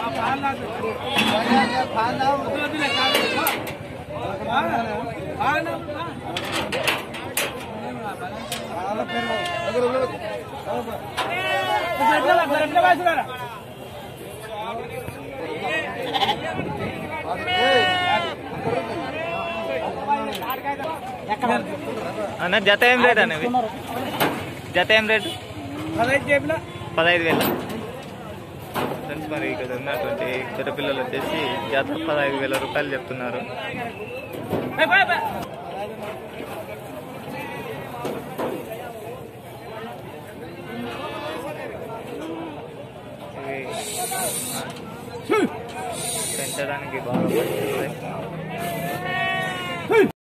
అన్న జత ఏం రేట్ అనేవి జత ఏం రేటు పదహైదు వేల ఫ్రెండ్స్ మరి ఇక్కడ ఉన్నటువంటి ఇద్దరు పిల్లలు వచ్చేసి జత పదహైదు వేల రూపాయలు చెప్తున్నారు ఇవి పెంచడానికి బాగా పడుతుంది